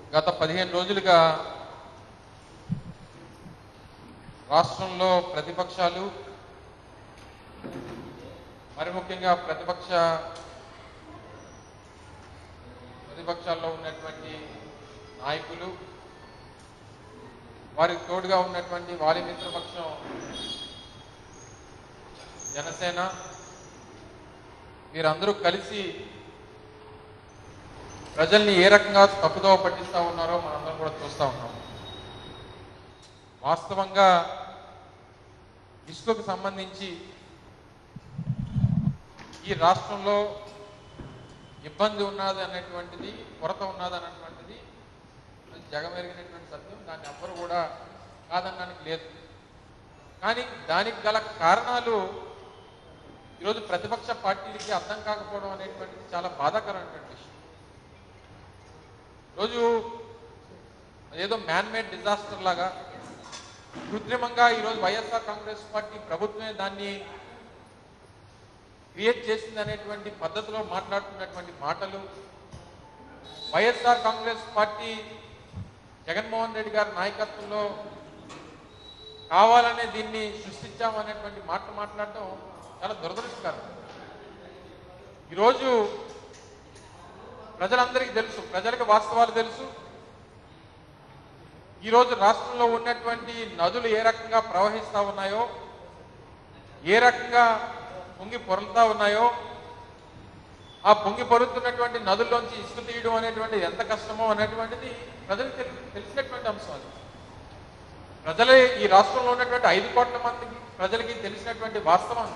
గత పదిహేను రోజులుగా రాష్ట్రంలో ప్రతిపక్షాలు మరి ముఖ్యంగా ప్రతిపక్ష ప్రతిపక్షాల్లో ఉన్నటువంటి నాయకులు వారికి తోడుగా ఉన్నటువంటి వారి మిత్రపక్షం జనసేన వీరందరూ కలిసి ప్రజల్ని ఏ రకంగా తప్పుదోవ పట్టిస్తా ఉన్నారో మనందరం కూడా చూస్తూ ఉన్నాం వాస్తవంగా ఇసుకకు సంబంధించి ఈ రాష్ట్రంలో ఇబ్బంది ఉన్నది అనేటువంటిది కొరత ఉన్నది అనేటువంటిది అది జగమెరిగినటువంటి సత్యం దాన్ని ఎవ్వరు కూడా కాదనడానికి లేదు కానీ దానికి గల కారణాలు ఈరోజు ప్రతిపక్ష పార్టీలకి అర్థం కాకపోవడం అనేటువంటిది చాలా బాధాకరమైనటువంటి విషయం రోజు ఏదో మ్యాన్ మేడ్ డిజాస్టర్ లాగా కృత్రిమంగా ఈరోజు వైఎస్ఆర్ కాంగ్రెస్ పార్టీ ప్రభుత్వమే దాన్ని క్రియేట్ చేసింది అనేటువంటి పద్ధతిలో మాట్లాడుతున్నటువంటి మాటలు వైఎస్ఆర్ కాంగ్రెస్ పార్టీ జగన్మోహన్ రెడ్డి గారి నాయకత్వంలో కావాలనే దీన్ని సృష్టించామనేటువంటి మాటలు మాట్లాడటం చాలా దురదృష్టకరం ఈరోజు ప్రజలందరికీ తెలుసు ప్రజలకు వాస్తవాలు తెలుసు ఈరోజు రాష్ట్రంలో ఉన్నటువంటి నదులు ఏ రకంగా ప్రవహిస్తూ ఉన్నాయో ఏ రకంగా పొంగి పొరులుతా ఉన్నాయో ఆ పొంగి పొరుతున్నటువంటి నదుల్లోంచి ఇసుక తీయడం అనేటువంటిది ఎంత కష్టమో అనేటువంటిది ప్రజలకు తెలి- తెలిసినటువంటి అంశం అది ప్రజలే ఈ రాష్ట్రంలో ఉన్నటువంటి ఐదు కోట్ల మందికి ప్రజలకి తెలిసినటువంటి వాస్తవం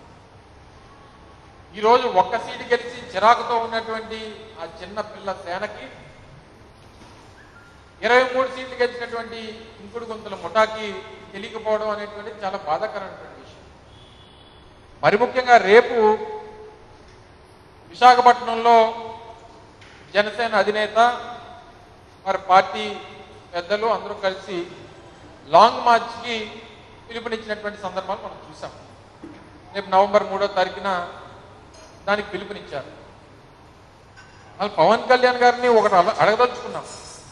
ఈరోజు ఒక్క సీటు గెలిచి చిరాకుతో ఉన్నటువంటి ఆ చిన్న పిల్ల సేనకి ఇరవై మూడు సీట్లు గెలిచినటువంటి ఇంకుడు గుంతల ముఠాకి తెలియకపోవడం అనేటువంటిది చాలా బాధాకరమైనటువంటి విషయం మరి ముఖ్యంగా రేపు విశాఖపట్నంలో జనసేన అధినేత మరి పార్టీ పెద్దలు అందరూ కలిసి లాంగ్ మార్చ్కి పిలుపునిచ్చినటువంటి సందర్భాలు మనం చూసాం రేపు నవంబర్ మూడో తారీఖున దానికి పిలుపునిచ్చారు మళ్ళీ పవన్ కళ్యాణ్ గారిని ఒకటి అడ- అడగదలుచుకున్నాం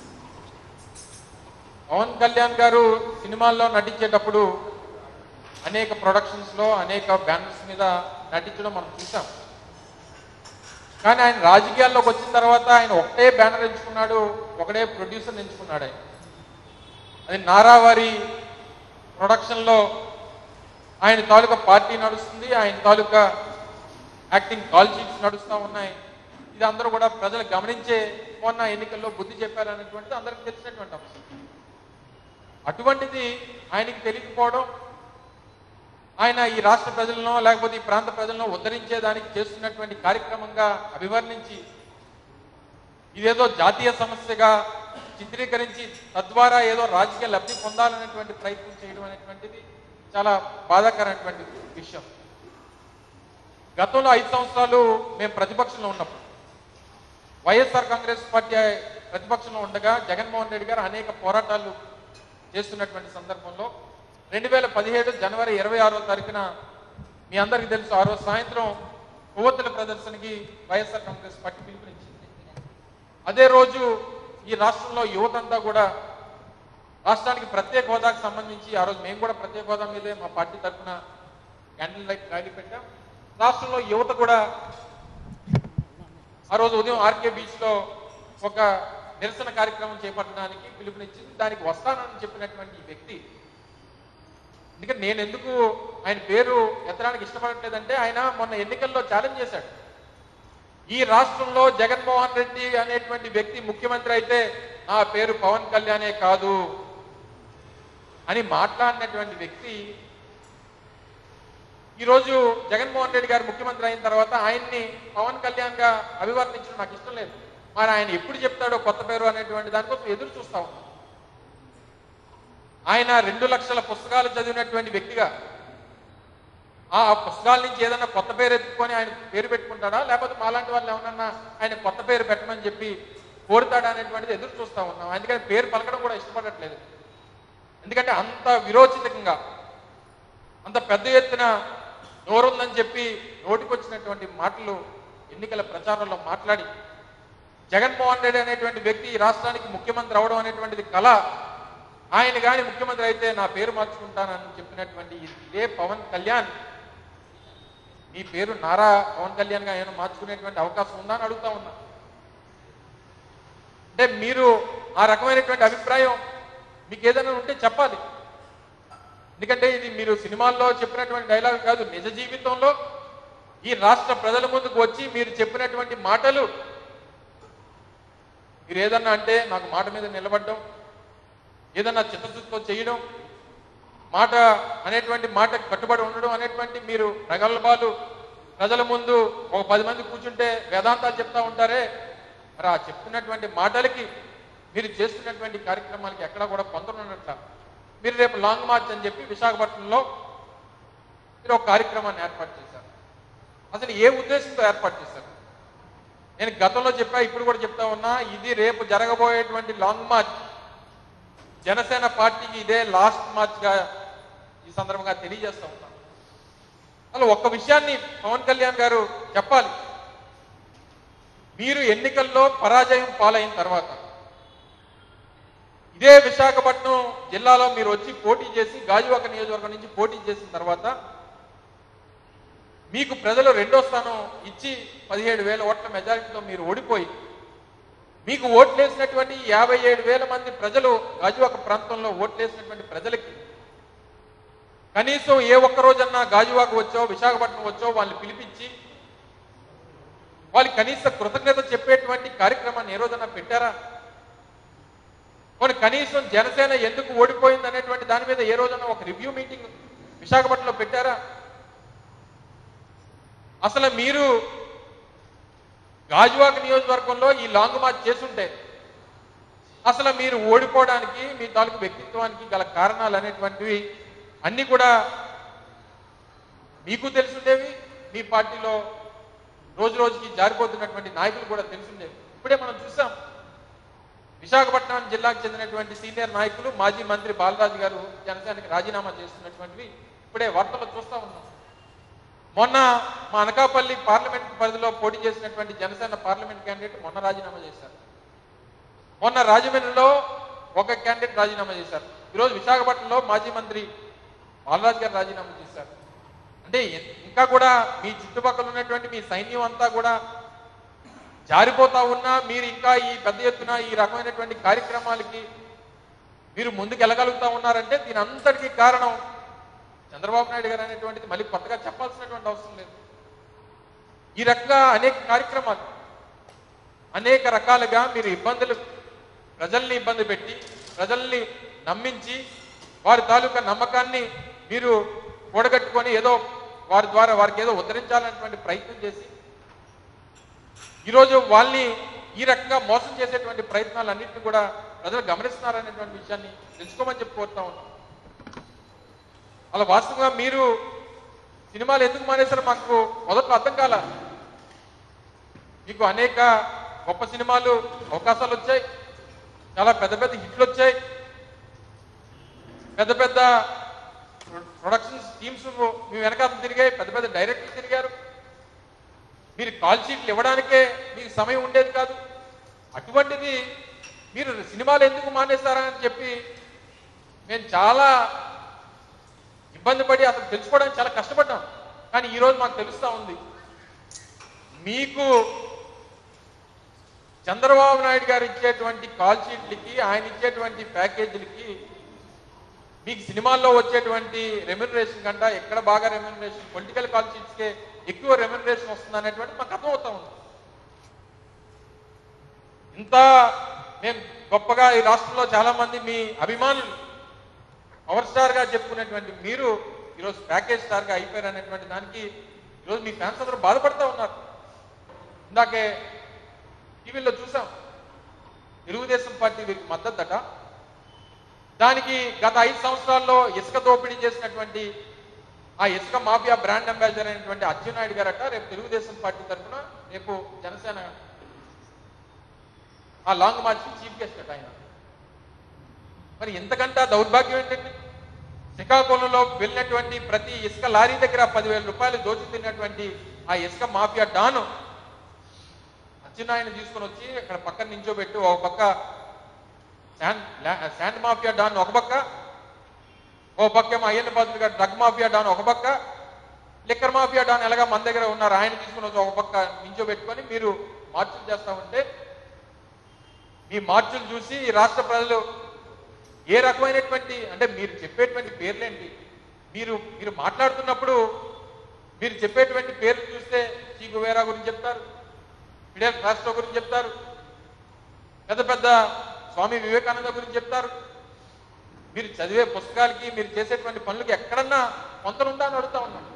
పవన్ కళ్యాణ్ గారు సినిమాల్లో నటించేటప్పుడు అనేక ప్రొడక్షన్స్ లో అనేక బ్యానర్స్ మీద నటించడం మనం చూసాం కానీ ఆయన రాజకీయాల్లోకి వచ్చిన తర్వాత ఆయన ఒకటే బ్యానర్ ఎంచుకున్నాడు ఒకటే ప్రొడ్యూసర్ ఎంచుకున్నాడు ఆయన అది నారావారి ప్రొడక్షన్లో ఆయన తాలూకా పార్టీ నడుస్తుంది ఆయన తాలూకా యాక్టింగ్ కాల్ షీట్స్ నడుస్తూ ఉన్నాయి ఇది అందరూ కూడా ప్రజలు గమనించే మొన్న ఎన్నికల్లో బుద్ధి చెప్పారనేటువంటిది అందరికి తెలిసినటువంటి అంశం అటువంటిది ఆయనకి తెలియకపోవడం ఆయన ఈ రాష్ట్ర ప్రజలను లేకపోతే ఈ ప్రాంత ప్రజలను ఉద్ధరించేదానికి చేస్తున్నటువంటి కార్యక్రమంగా అభివర్ణించి ఇదేదో జాతీయ సమస్యగా చిత్రీకరించి తద్వారా ఏదో రాజకీయ లబ్ధి పొందాలనేటువంటి ప్రయత్నం చేయడం అనేటువంటిది చాలా బాధాకరమైనటువంటి విషయం గతంలో ఐదు సంవత్సరాలు మేము ప్రతిపక్షంలో ఉన్నప్పుడు వైఎస్ఆర్ కాంగ్రెస్ పార్టీ ప్రతిపక్షంలో ఉండగా జగన్మోహన్ రెడ్డి గారు అనేక పోరాటాలు చేస్తున్నటువంటి సందర్భంలో రెండు వేల పదిహేడు జనవరి ఇరవై ఆరో తారీఖున మీ అందరికీ తెలుసు ఆ రోజు సాయంత్రం కొవ్వొత్తుల ప్రదర్శనకి వైఎస్ఆర్ కాంగ్రెస్ పార్టీ పిలుపునిచ్చింది అదే రోజు ఈ రాష్ట్రంలో యువతంతా కూడా రాష్ట్రానికి ప్రత్యేక హోదాకు సంబంధించి ఆ రోజు మేము కూడా ప్రత్యేక హోదా మీదే మా పార్టీ తరఫున క్యాండిల్ లైట్ ర్యాలీ పెట్టాం రాష్ట్రంలో యువత కూడా ఆ రోజు ఉదయం ఆర్కే బీచ్ లో ఒక నిరసన కార్యక్రమం చేపట్టడానికి పిలుపునిచ్చింది దానికి వస్తానని చెప్పినటువంటి ఈ వ్యక్తి ఎందుకంటే నేను ఎందుకు ఆయన పేరు ఎత్తడానికి ఇష్టపడట్లేదంటే ఆయన మొన్న ఎన్నికల్లో ఛాలెంజ్ చేశాడు ఈ రాష్ట్రంలో జగన్మోహన్ రెడ్డి అనేటువంటి వ్యక్తి ముఖ్యమంత్రి అయితే నా పేరు పవన్ కళ్యాణే కాదు అని మాట్లాడినటువంటి వ్యక్తి ఈరోజు జగన్మోహన్ రెడ్డి గారు ముఖ్యమంత్రి అయిన తర్వాత ఆయన్ని పవన్ కళ్యాణ్ గా అభివర్ణించడం నాకు ఇష్టం లేదు మరి ఆయన ఎప్పుడు చెప్తాడో కొత్త పేరు అనేటువంటి దానికోసం ఎదురు చూస్తా ఉన్నాం ఆయన రెండు లక్షల పుస్తకాలు చదివినటువంటి వ్యక్తిగా ఆ పుస్తకాల నుంచి ఏదైనా కొత్త పేరు ఎత్తుకొని ఆయన పేరు పెట్టుకుంటాడా లేకపోతే మాలాంటి వాళ్ళు ఏమన్నా ఆయన కొత్త పేరు పెట్టమని చెప్పి కోరుతాడా అనేటువంటిది ఎదురు చూస్తా ఉన్నాం అందుకని పేరు పలకడం కూడా ఇష్టపడట్లేదు ఎందుకంటే అంత విరోచితంగా అంత పెద్ద ఎత్తున నోరుందని చెప్పి నోటికొచ్చినటువంటి మాటలు ఎన్నికల ప్రచారంలో మాట్లాడి జగన్మోహన్ రెడ్డి అనేటువంటి వ్యక్తి ఈ రాష్ట్రానికి ముఖ్యమంత్రి అవడం అనేటువంటిది కళ ఆయన కానీ ముఖ్యమంత్రి అయితే నా పేరు మార్చుకుంటానని చెప్పినటువంటి ఇదే పవన్ కళ్యాణ్ మీ పేరు నారా పవన్ కళ్యాణ్ గా ఏమైనా మార్చుకునేటువంటి అవకాశం ఉందా అని అడుగుతా ఉన్నా అంటే మీరు ఆ రకమైనటువంటి అభిప్రాయం మీకు ఏదైనా ఉంటే చెప్పాలి ఎందుకంటే ఇది మీరు సినిమాల్లో చెప్పినటువంటి డైలాగ్ కాదు నిజ జీవితంలో ఈ రాష్ట్ర ప్రజల ముందుకు వచ్చి మీరు చెప్పినటువంటి మాటలు మీరు ఏదన్నా అంటే నాకు మాట మీద నిలబడడం ఏదన్నా చిత్తశుద్ధితో చేయడం మాట అనేటువంటి మాట కట్టుబడి ఉండడం అనేటువంటి మీరు ప్రగల్భాలు ప్రజల ముందు ఒక పది మంది కూర్చుంటే వేదాంతాలు చెప్తా ఉంటారే మరి ఆ చెప్తున్నటువంటి మాటలకి మీరు చేస్తున్నటువంటి కార్యక్రమాలకి ఎక్కడా కూడా పొందనున్నట్ల మీరు రేపు లాంగ్ మార్చ్ అని చెప్పి విశాఖపట్నంలో మీరు ఒక కార్యక్రమాన్ని ఏర్పాటు చేశారు అసలు ఏ ఉద్దేశంతో ఏర్పాటు చేశారు నేను గతంలో చెప్పా ఇప్పుడు కూడా చెప్తా ఉన్నా ఇది రేపు జరగబోయేటువంటి లాంగ్ మార్చ్ జనసేన పార్టీకి ఇదే లాస్ట్ మార్చ్ గా ఈ సందర్భంగా తెలియజేస్తా ఉన్నాను అసలు ఒక్క విషయాన్ని పవన్ కళ్యాణ్ గారు చెప్పాలి మీరు ఎన్నికల్లో పరాజయం పాలైన తర్వాత ఇదే విశాఖపట్నం జిల్లాలో మీరు వచ్చి పోటీ చేసి గాజువాక నియోజకవర్గం నుంచి పోటీ చేసిన తర్వాత మీకు ప్రజలు రెండో స్థానం ఇచ్చి పదిహేడు వేల ఓట్ల మెజారిటీతో మీరు ఓడిపోయి మీకు ఓట్లేసినటువంటి యాభై ఏడు వేల మంది ప్రజలు గాజువాక ప్రాంతంలో ఓట్లేసినటువంటి ప్రజలకి కనీసం ఏ ఒక్క రోజన్నా గాజువాక వచ్చో విశాఖపట్నం వచ్చో వాళ్ళని పిలిపించి వాళ్ళకి కనీస కృతజ్ఞత చెప్పేటువంటి కార్యక్రమాన్ని ఏ రోజన్నా పెట్టారా కొన్ని కనీసం జనసేన ఎందుకు ఓడిపోయింది అనేటువంటి దాని మీద ఏ రోజన్నా ఒక రివ్యూ మీటింగ్ విశాఖపట్నంలో పెట్టారా అసలు మీరు గాజువాక నియోజకవర్గంలో ఈ లాంగ్ మార్చ్ చేసుంటే అసలు మీరు ఓడిపోవడానికి మీ తాలూకు వ్యక్తిత్వానికి గల కారణాలు అనేటువంటివి అన్ని కూడా మీకు తెలుసుండేవి మీ పార్టీలో రోజు రోజుకి జారిపోతున్నటువంటి నాయకులు కూడా తెలుసుండేవి ఇప్పుడే మనం చూసాం విశాఖపట్నం జిల్లాకు చెందినటువంటి సీనియర్ నాయకులు మాజీ మంత్రి బాలరాజు గారు జనసేనకి రాజీనామా చేస్తున్నటువంటివి ఇప్పుడే వార్తల్లో చూస్తా ఉన్నాం మొన్న మా అనకాపల్లి పార్లమెంట్ పరిధిలో పోటీ చేసినటువంటి జనసేన పార్లమెంట్ క్యాండిడేట్ మొన్న రాజీనామా చేశారు మొన్న రాజమండ్రిలో ఒక క్యాండిడేట్ రాజీనామా చేశారు ఈరోజు విశాఖపట్నంలో మాజీ మంత్రి బాలరాజు గారు రాజీనామా చేశారు అంటే ఎ- ఇంకా కూడా మీ చుట్టుపక్కల ఉన్నటువంటి మీ సైన్యం అంతా కూడా జారిపోతా ఉన్నా మీరు ఇంకా ఈ పెద్ద ఎత్తున ఈ రకమైనటువంటి కార్యక్రమాలకి మీరు ముందుకు వెళ్ళగలుగుతా ఉన్నారంటే దీని అంతటికీ కారణం చంద్రబాబు నాయుడు గారు అనేటువంటిది మళ్ళీ కొత్తగా చెప్పాల్సినటువంటి అవసరం లేదు ఈ రకంగా అనేక కార్యక్రమాలు అనేక రకాలుగా మీరు ఇబ్బందులు ప్రజల్ని ఇబ్బంది పెట్టి ప్రజల్ని నమ్మించి వారి తాలూకా నమ్మకాన్ని మీరు కూడగట్టుకొని ఏదో వారి ద్వారా వారికి ఏదో ఉద్ధరించాలనేటువంటి ప్రయత్నం చేసి ఈరోజు వాళ్ళని ఈ రకంగా మోసం చేసేటువంటి ప్రయత్నాలన్నింటినీ కూడా ప్రజలు గమనిస్తున్నారనేటువంటి విషయాన్ని తెలుసుకోమని చెప్పి కోరుతా ఉన్నాం అలా వాస్తవంగా మీరు సినిమాలు ఎందుకు మానేశారో మాకు మొదట్లో అర్థం కాల మీకు అనేక గొప్ప సినిమాలు అవకాశాలు వచ్చాయి చాలా పెద్ద పెద్ద హిట్లు వచ్చాయి పెద్ద పెద్ద ప్రొడక్షన్స్ టీమ్స్ మీ వెనకాల తిరిగాయి పెద్ద పెద్ద డైరెక్టర్లు తిరిగారు మీరు కాల్ షీట్లు ఇవ్వడానికే మీకు సమయం ఉండేది కాదు అటువంటిది మీరు సినిమాలు ఎందుకు మానేశారా అని చెప్పి మేము చాలా ఇబ్బంది పడి అసలు తెలుసుకోవడానికి చాలా కష్టపడ్డాం కానీ ఈరోజు మాకు తెలుస్తా ఉంది మీకు చంద్రబాబు నాయుడు గారు ఇచ్చేటువంటి కాల్ షీట్లకి ఆయన ఇచ్చేటువంటి ప్యాకేజీలకి మీకు సినిమాల్లో వచ్చేటువంటి రెమ్యునరేషన్ కంట ఎక్కడ బాగా రెమ్యునరేషన్ పొలిటికల్ కాల్ షీట్స్కే ఎక్కువ రెమ్యునరేషన్ వస్తుంది అనేటువంటి మాకు అర్థమవుతా ఉంది ఇంత మేము గొప్పగా ఈ రాష్ట్రంలో చాలా మంది మీ అభిమానులు పవర్ స్టార్ గా చెప్పుకునేటువంటి మీరు ఈరోజు ప్యాకేజ్ స్టార్ గా అయిపోయారు అనేటువంటి దానికి ఈరోజు మీ ఫ్యాన్స్ అందరూ బాధపడతా ఉన్నారు ఇందాకే టీవీలో చూసాం తెలుగుదేశం పార్టీ వీరికి మద్దతట దానికి గత ఐదు సంవత్సరాల్లో ఇసుక దోపిడీ చేసినటువంటి ఆ ఇసుక మాఫియా బ్రాండ్ అంబాసిడర్ అయినటువంటి అచ్చెన్నాయుడు గారట రేపు తెలుగుదేశం పార్టీ తరఫున రేపు జనసేన ఆ లాంగ్ మార్చ్ చీఫ్ గెస్ట్ అట ఆయన మరి ఎంతకంటే ఆ దౌర్భాగ్యం ఏంటండి శ్రీకాకుళంలో వెళ్ళినటువంటి ప్రతి ఇసుక లారీ దగ్గర పదివేల రూపాయలు దోచి తిన్నటువంటి ఆ ఇసుక మాఫియా డాను అచ్చెన్నాయని తీసుకొని వచ్చి అక్కడ పక్కన నించోబెట్టి ఒక పక్క శాండ్ లా- శాండ్ మాఫియా డాన్ ఒక పక్క ఓ పక్క ఏమో అయ్యన్న పాత్రుడు గారు డ్రగ్ మాఫియా డాన్ ఒక పక్క లిక్కర్ మాఫియా డాన్ ఎలాగా మన దగ్గర ఉన్నారు ఆయన తీసుకుని వచ్చి ఒక పక్క నించోబెట్టుకొని మీరు మార్చులు చేస్తా ఉంటే మీ మార్చులు చూసి ఈ రాష్ట్ర ప్రజలు ఏ రకమైనటువంటి అంటే మీరు చెప్పేటువంటి పేర్లేంటి మీరు మీరు మాట్లాడుతున్నప్పుడు మీరు చెప్పేటువంటి పేర్లు చూస్తే సి గువేరా గురించి చెప్తారు ఫిడెల్ కాస్ట్రో గురించి చెప్తారు పెద్ద పెద్ద స్వామి వివేకానంద గురించి చెప్తారు మీరు చదివే పుస్తకాలకి మీరు చేసేటువంటి పనులకి ఎక్కడన్నా కొంత ఉందా అని అడుగుతా ఉన్నాను